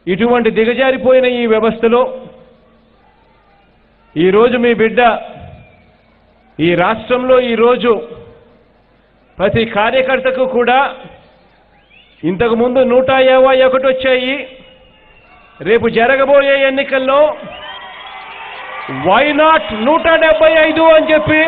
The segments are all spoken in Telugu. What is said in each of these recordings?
ఇటువంటి దిగజారిపోయిన ఈ వ్యవస్థలో ఈరోజు మీ బిడ్డ ఈ రాష్ట్రంలో ఈరోజు ప్రతి కార్యకర్తకు కూడా ఇంతకు ముందు నూట యాభై ఒకటి వచ్చాయి రేపు జరగబోయే ఎన్నికల్లో వై నాట్ నూట డెబ్బై ఐదు అని చెప్పి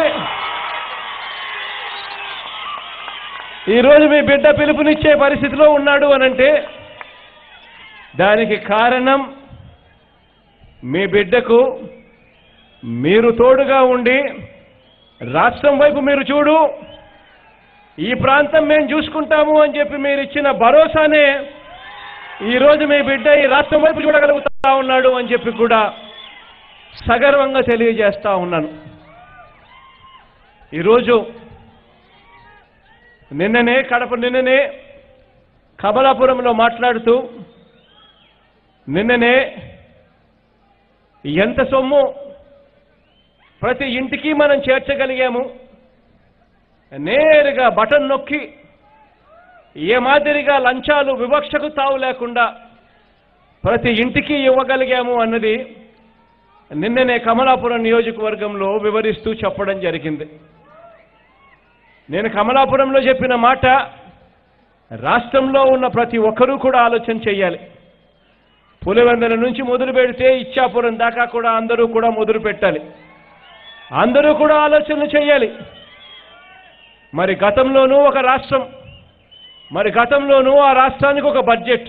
ఈరోజు మీ బిడ్డ పిలుపునిచ్చే పరిస్థితిలో ఉన్నాడు అనంటే దానికి కారణం మీ బిడ్డకు మీరు తోడుగా ఉండి రాష్ట్రం వైపు మీరు చూడు ఈ ప్రాంతం మేము చూసుకుంటాము అని చెప్పి మీరు ఇచ్చిన భరోసానే ఈరోజు మీ బిడ్డ ఈ రాష్ట్రం వైపు చూడగలుగుతా ఉన్నాడు అని చెప్పి కూడా సగర్వంగా తెలియజేస్తా ఉన్నాను ఈరోజు నిన్ననే కడప నిన్ననే కమలాపురంలో మాట్లాడుతూ నిన్ననే ఎంత సొమ్ము ప్రతి ఇంటికి మనం చేర్చగలిగాము నేరుగా బటన్ నొక్కి ఏ మాదిరిగా లంచాలు వివక్షకు తావు లేకుండా ప్రతి ఇంటికి ఇవ్వగలిగాము అన్నది నిన్ననే కమలాపురం నియోజకవర్గంలో వివరిస్తూ చెప్పడం జరిగింది నేను కమలాపురంలో చెప్పిన మాట రాష్ట్రంలో ఉన్న ప్రతి ఒక్కరూ కూడా ఆలోచన చేయాలి పులివెందల నుంచి మొదలు పెడితే ఇచ్చాపురం దాకా కూడా అందరూ కూడా మొదలు పెట్టాలి అందరూ కూడా ఆలోచనలు చేయాలి మరి గతంలోనూ ఒక రాష్ట్రం మరి గతంలోనూ ఆ రాష్ట్రానికి ఒక బడ్జెట్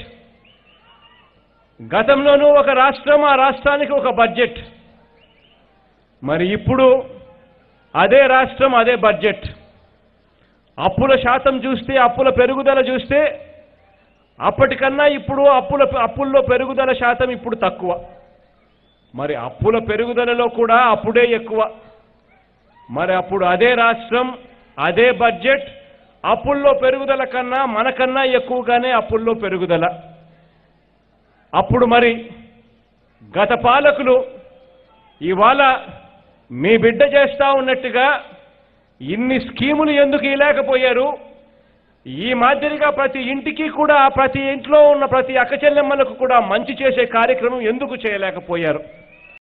గతంలోనూ ఒక రాష్ట్రం ఆ రాష్ట్రానికి ఒక బడ్జెట్ మరి ఇప్పుడు అదే రాష్ట్రం అదే బడ్జెట్ అప్పుల శాతం చూస్తే అప్పుల పెరుగుదల చూస్తే అప్పటికన్నా ఇప్పుడు అప్పుల అప్పుల్లో పెరుగుదల శాతం ఇప్పుడు తక్కువ మరి అప్పుల పెరుగుదలలో కూడా అప్పుడే ఎక్కువ మరి అప్పుడు అదే రాష్ట్రం అదే బడ్జెట్ అప్పుల్లో పెరుగుదల కన్నా మనకన్నా ఎక్కువగానే అప్పుల్లో పెరుగుదల అప్పుడు మరి గత పాలకులు ఇవాళ మీ బిడ్డ చేస్తా ఉన్నట్టుగా ఇన్ని స్కీములు ఎందుకు ఇలేకపోయారు ఈ మాదిరిగా ప్రతి ఇంటికి కూడా ప్రతి ఇంట్లో ఉన్న ప్రతి అక్కచెల్లెమ్మలకు కూడా మంచి చేసే కార్యక్రమం ఎందుకు చేయలేకపోయారు